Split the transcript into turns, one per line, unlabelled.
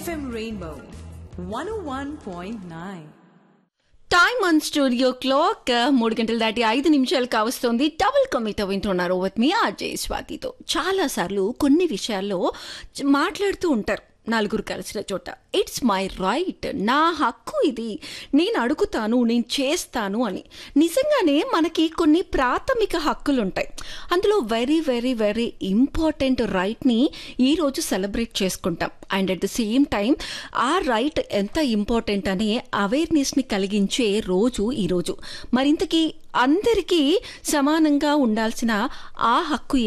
FM Rainbow 101.9.
Time on studio clock మూడు గంటలు దాటి ఐదు నిమిషాలు కావస్తోంది డబుల్ కమితో వింటున్నారు విత్ మీ అజయ్ స్వాతితో చాలా సార్లు కొన్ని విషయాల్లో చ- మాట్లాడుతూ ఉంటారు నలుగురు కలిసిన చోట ఇట్స్ మై రైట్ నా హక్కు ఇది నేను అడుగుతాను నేను చేస్తాను అని నిజంగానే మనకి కొన్ని ప్రాథమిక హక్కులు ఉంటాయి అందులో వెరీ వెరీ వెరీ ఇంపార్టెంట్ రైట్ని ఈరోజు సెలబ్రేట్ చేసుకుంటాం and at the same time ఆ రైట్ ఎంత ఇంపార్టెంట్ అనే అవేర్నెస్ని కలిగించే రోజు ఈరోజు మరింతకీ అందరికీ సమానంగా ఉండాల్సిన ఆ హక్కు